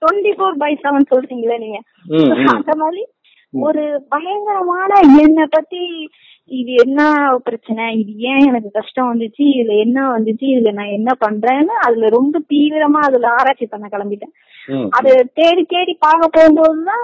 Twenty four by seven சொல்றீங்களே நீங்க ம், ம். அந்த மாதிரி ஒரு பயங்கரமான என்னை பத்தி இது என்ன பிரச்சனை இது ஏன் எனக்கு கஷ்டம் வந்துச்சு இதுல என்ன வந்துச்சு இதுல நான் என்ன பண்றேன்னு அதுல ரொம்ப தீவிரமா அதுல ஆராய்ச்சி பண்ண கிளம்பிட்டேன் ம். அது தேடி தேடி பார்க்க போகும்போதுதான்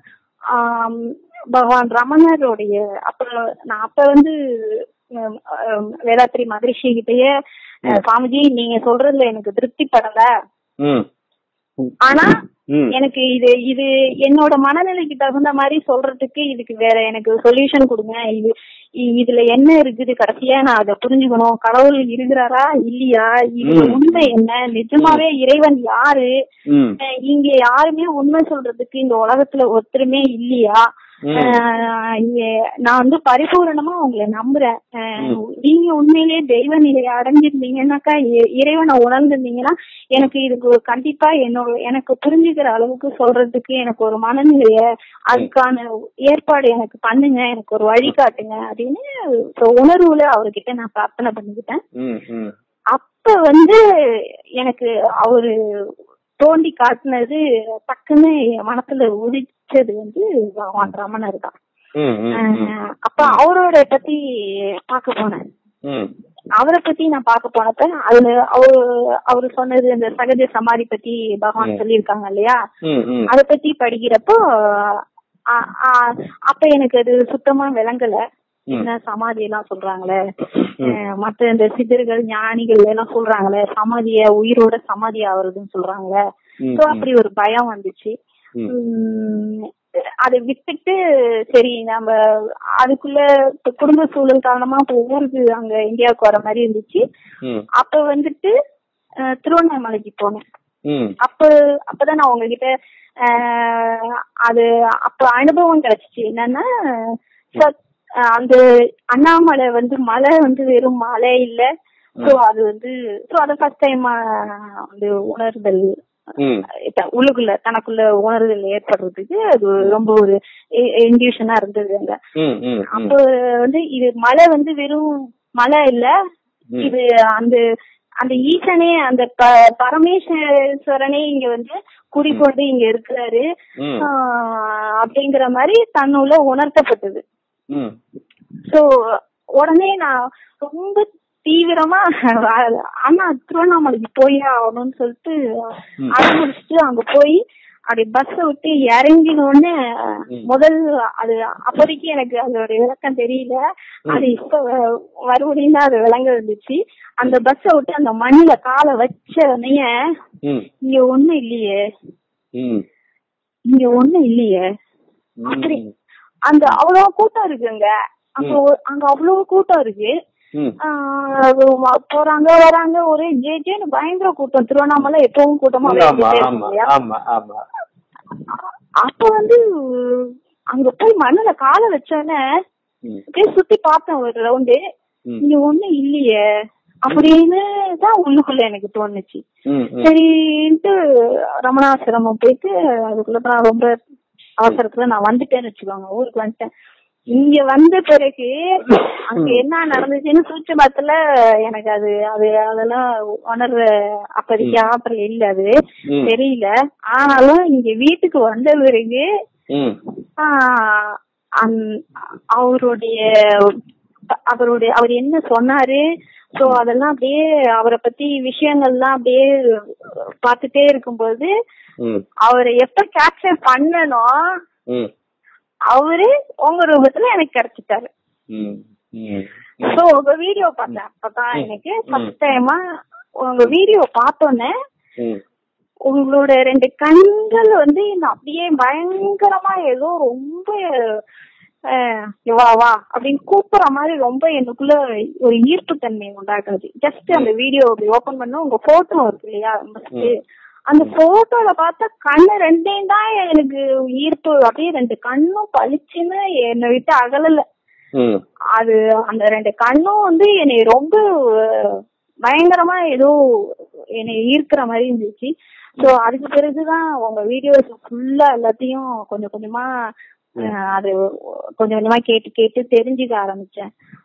ஆம், பகவான் ரமணருடைய அப்ப நான் அப்ப வந்து ஹம், ஹம், வேதாத்ரி மகரிஷி கிட்டயே அஹ், சுவாமிஜி நீங்க சொல்றதுல எனக்கு திருப்தி படல ம். ஆனா ம். எனக்கு இது இது என்னோட மனநிலைக்கு தகுந்த மாதிரி சொல்றதுக்கு இதுக்கு வேற எனக்கு சொல்யூஷன் கொடுங்க இது இ- இதுல என்ன இருக்குது கடைசியா நான் அதை புரிஞ்சுக்கணும் கடவுள் இருக்கிறாரா இல்லையா இதுல ம். உண்மை என்ன நிஜமாவே இறைவன் யாரு ம். அஹ் இங்க யாருமே உண்மை சொல்றதுக்கு இந்த உலகத்துல ஒருத்தருமே இல்லையா ம். அஹ் இங்க- நான் வந்து பரிபூரணமா உங்களை நம்புறேன் அஹ் நீங்க உண்மையிலேயே தெய்வ நிலையை அடைஞ்சிருந்தீங்கன்னாக்கா இ- இறைவனை உணர்ந்திருந்தீங்கன்னா எனக்கு இதுக்கு ஒரு கண்டிப்பா என்னோட எனக்கு புரிஞ்சுக்கிற அளவுக்கு சொல்றதுக்கு எனக்கு ஒரு மனநிலைய அதுக்கான ஏற்பாடு எனக்கு பண்ணுங்க எனக்கு ஒரு வழி காட்டுங்க அப்படின்னு so உணர்வுல அவர்கிட்ட நான் பிரார்த்தனை பண்ணிக்கிட்டேன் ம். ம். அப்ப வந்து எனக்கு அவரு தோண்டி காட்டுனது டக்குன்னு என் மனசுல உதிச்சது வந்து பகவான் ரமணர் தான் ம். ம். ம். அஹ் அப்ப அவரோட பத்தி பார்க்க போனேன் ம். அவரை பத்தி நான் பார்க்க போனப்ப அதுல அவரு அவரு சொன்னது இந்த சகஜ சமாதி பத்தி பகவான் ம். சொல்லியிருக்காங்க இல்லையா ம். ம். அத பத்தி படிக்கிறப்போ அ- அ- அப்ப எனக்கு அது சுத்தமா விளங்கல ம். என்ன சமாதி எல்லாம் சொல்றாங்களே அஹ் மத்த இந்த சித்தர்கள் ஞானிகள் எல்லாம் சொல்றாங்களே சமாதிய உயிரோட சமாதி ஆகுறதுன்னு சொல்றாங்களே ம். சோ அப்படி ஒரு பயம் வந்துச்சு ம். உம் அதை விட்டுட்டு சரி நம்ம அதுக்குள்ள இப்ப குடும்ப சூழல் காரணமா இப்ப ஊருக்கு அங்க இந்தியாவுக்கு வர மாதிரி இருந்துச்சு ம். அப்ப வந்துட்டு அஹ், திருவண்ணாமலைக்கு போனேன் ம். அப்ப அப்பதான் நான் உங்ககிட்ட ஆஹ், அது அப்ப அனுபவம் கிடைச்சிச்சு என்னன்னா சத்- ஆஹ், அந்த அண்ணாமலை வந்து மலை வந்து வெறும் மலை இல்ல சோ அது வந்து சோ அத ஃபர்ஸ்ட் டைம் வந்து உணர்தல் ம். த- உள்ளுக்குள்ள தனக்குள்ள உணர்தல் ஏற்படுறதுக்கு அது ரொம்ப ஒரு இன்டியூஷனா இருந்தது அங்க ம். ம். ம். அப்ப வந்து இது மலை வந்து வெறும் மலை இல்ல ம். இது அந்த அந்த ஈசனே அந்த ப- பரமேஸ்வரனே இங்க வந்து குடிக்கொண்டு இங்க இருக்கிறாரு ம். ஆஹ் அப்படிங்கிற மாதிரி தன்னுள்ள உணர்த்தப்பட்டது ம். சோ உடனே நான் ரொம்ப தீவிரமா ஆனா திருவண்ணாமலைக்கு போயே ஆகணும்னு சொல்லிட்டு ம். அதை முடிச்சுட்டு அங்க போய் அப்படி பஸ் விட்டு இறங்கின உடனே ம். முதல் அது அப்போதைக்கு எனக்கு அதோட விளக்கம் தெரியல அது இப்ப வ- மறுபடியும் தான் அது விளங்க இருந்துச்சு அந்த பஸ்ஸ விட்டு அந்த மண்ணுல காலை வச்ச உடனே ம். இங்க ஒண்ணும் இல்லையே ம். இங்க ஒண்ணும் இல்லையே அப்படி அந்த அவ்வளவு கூட்டம் இருக்குங்க அங்க ஒரு- அங்க அவ்வளவு கூட்டம் இருக்கு ம். ஆஹ் வ- போறாங்க வராங்க ஒரே ஜே ஜேன்னு பயங்கர கூட்டம் திருவண்ணாமலை எப்பவும் கூட்டமா ஆமா இருந்துட்டே இருக்கும் ஆமா இல்லையா? ஆமா ஆமா அப்ப வந்து அங்க போய் மண்ணுல காலை வச்சோன்னே ம். அப்படியே சுத்தி பார்த்தேன் ஒரு ரவுண்டு ம். இங்க ஒண்ணும் இல்லையே அப்படின்னு தான் உள்ளுக்குள்ள எனக்கு தோணுச்சு ம். ம். சரின்ட்டு ரமணாசிரமம் போயிட்டு அதுக்குள்ள நான் ரொம்ப அவசரத்துல நான் வந்துட்டேன்னு வச்சுக்கோங்க ஊருக்கு வந்துட்டேன் இங்க வந்த பிறகு அங்க என்ன நடந்துச்சுன்னு சூட்சமத்துல எனக்கு அது அது அதெல்லாம் உணர்ற அப்போதைக்கு ஆற்றல் இல்ல அது ம். தெரியல ஆனாலும் இங்க வீட்டுக்கு வந்த பிறகு ம். ஆஹ் அந்த- அவருடைய அவருடைய அவர் என்ன சொன்னாரு சோ அதெல்லாம் அப்படியே அவரை பத்தி விஷயங்கள்லாம் அப்படியே பார்த்துட்டே இருக்கும்போது ம். அவரை எப்ப கேப்சர் பண்ணணும் ம். அவரு உங்க ரூபத்துல எனக்கு கிடைச்சிட்டாரு ம். ம். சோ உங்க வீடியோ பார்த்தேன் அப்பதான் எனக்கு ஃபர்ஸ்ட் டைமா உங்க வீடியோ பார்த்தோன்னே ம். உங்களோட ரெண்டு கண்கள் வந்து என்ன அப்படியே பயங்கரமா ஏதோ ரொம்ப அஹ், வா வா அப்படின்னு கூப்பிடுற மாதிரி ரொம்ப எனக்குள்ள ஒரு ஈர்ப்பு தன்மை உண்டாக்குது ஜஸ்ட் அந்த வீடியோ அப்படி ஓபன் பண்ண உங்க போட்டோ இருக்கு இல்லையா first. அந்த போட்டோல பார்த்தா கண்ணு ரெண்டையும் தான் எனக்கு ஈர்ப்பு அப்படியே ரெண்டு கண்ணும் பளிச்சுன்னு என்னை விட்டு அகலல ம். அது அந்த ரெண்டு கண்ணும் வந்து என்னை ரொம்ப அஹ், பயங்கரமா ஏதோ என்னை ஈர்க்கிற மாதிரி இருந்துச்சு சோ அதுக்கு பிறகுதான் உங்க வீடியோஸ் ஃபுல்லா எல்லாத்தையும் கொஞ்சம் கொஞ்சமா அஹ், அது கொஞ்சம் கொஞ்சமா கேட்டு கேட்டு தெரிஞ்சுக்க ஆரம்பிச்சேன்